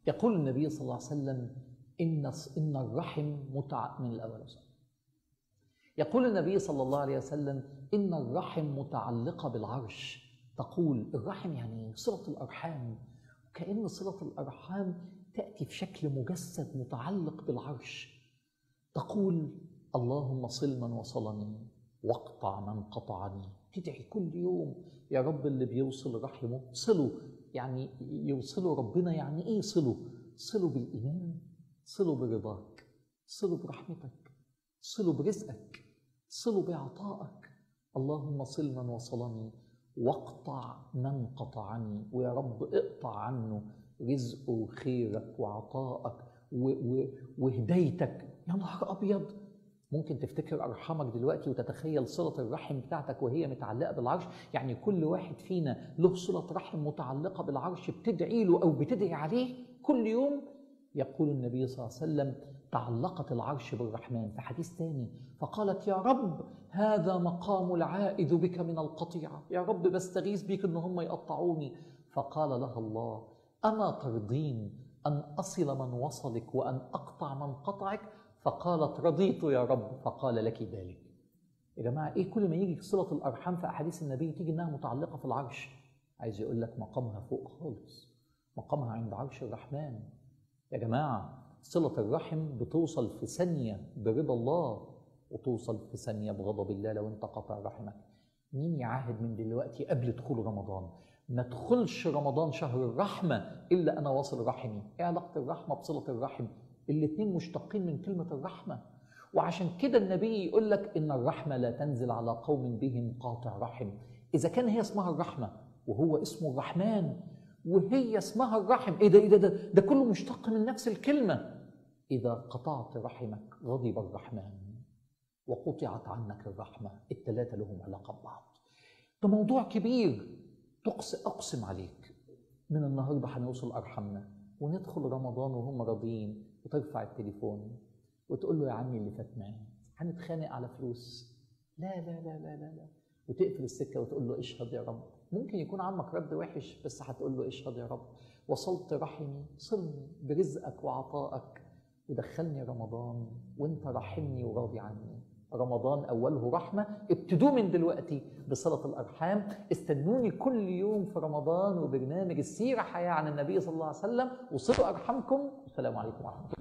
يقول النبي صلى الله عليه وسلم إن إن الرحم متع من الأول يقول النبي صلى الله عليه وسلم إن الرحم متعلقة بالعرش تقول الرحم يعني صلة الأرحام كأن صلة الأرحام تأتي في شكل مجسد متعلق بالعرش تقول اللهم صل من وصلني واقطع من قطعني تدعي كل يوم يا رب اللي بيوصل رحمه صله يعني يوصله ربنا يعني ايه صله صله بالايمان صله برضاك صله برحمتك صله برزقك صله بعطائك اللهم صل من وصلني واقطع من قطعني ويا رب اقطع عنه رزقه وخيرك وعطائك وهدايتك يا نهار ابيض ممكن تفتكر ارحامك دلوقتي وتتخيل صله الرحم بتاعتك وهي متعلقه بالعرش يعني كل واحد فينا له صله رحم متعلقه بالعرش بتدعي له او بتدعي عليه كل يوم يقول النبي صلى الله عليه وسلم تعلقت العرش بالرحمن في حديث ثاني فقالت يا رب هذا مقام العائذ بك من القطيعه يا رب بستغيث بك ان هم يقطعوني فقال لها الله اما ترضين ان اصل من وصلك وان اقطع من قطعك فقالت رضيت يا رب فقال لك ذلك يا جماعة إيه كل ما يجي صلة الأرحام في أحاديث النبي تيجي إنها متعلقة في العرش عايز يقول لك مقامها فوق خالص مقامها عند عرش الرحمن يا جماعة صلة الرحم بتوصل في ثانية برضا الله وتوصل في ثانية بغضب الله لو أنت قطع رحمك مين يعاهد من دلوقتي قبل دخول رمضان ما تدخلش رمضان شهر الرحمة إلا أنا واصل رحمي إيه علاقة الرحمة بصلة الرحم الاثنين مشتقين من كلمة الرحمة وعشان كده النبي يقول لك إن الرحمة لا تنزل على قوم بهم قاطع رحم إذا كان هي اسمها الرحمة وهو اسمه الرحمن وهي اسمها الرحم إيه ده إيه ده ده, ده كله مشتق من نفس الكلمة إذا قطعت رحمك غضب الرحمن وقطعت عنك الرحمة الثلاثة لهم علاقة ببعض ده موضوع كبير أقسم عليك من النهاردة هنوصل أرحمنا وندخل رمضان وهم راضيين وترفع التليفون وتقول له يا عمي اللي فات مات هنتخانق على فلوس لا لا لا لا لا لا وتقفل السكه وتقول له اشهد يا رب ممكن يكون عمك رد وحش بس هتقول له اشهد يا رب وصلت رحمي صلني برزقك وعطائك ودخلني رمضان وانت رحمني وراضي عني رمضان أوله رحمة ابتدوا من دلوقتي بصلة الأرحام استنوني كل يوم في رمضان وبرنامج السيرة حياة عن النبي صلى الله عليه وسلم وصلوا أرحمكم السلام عليكم ورحمة الله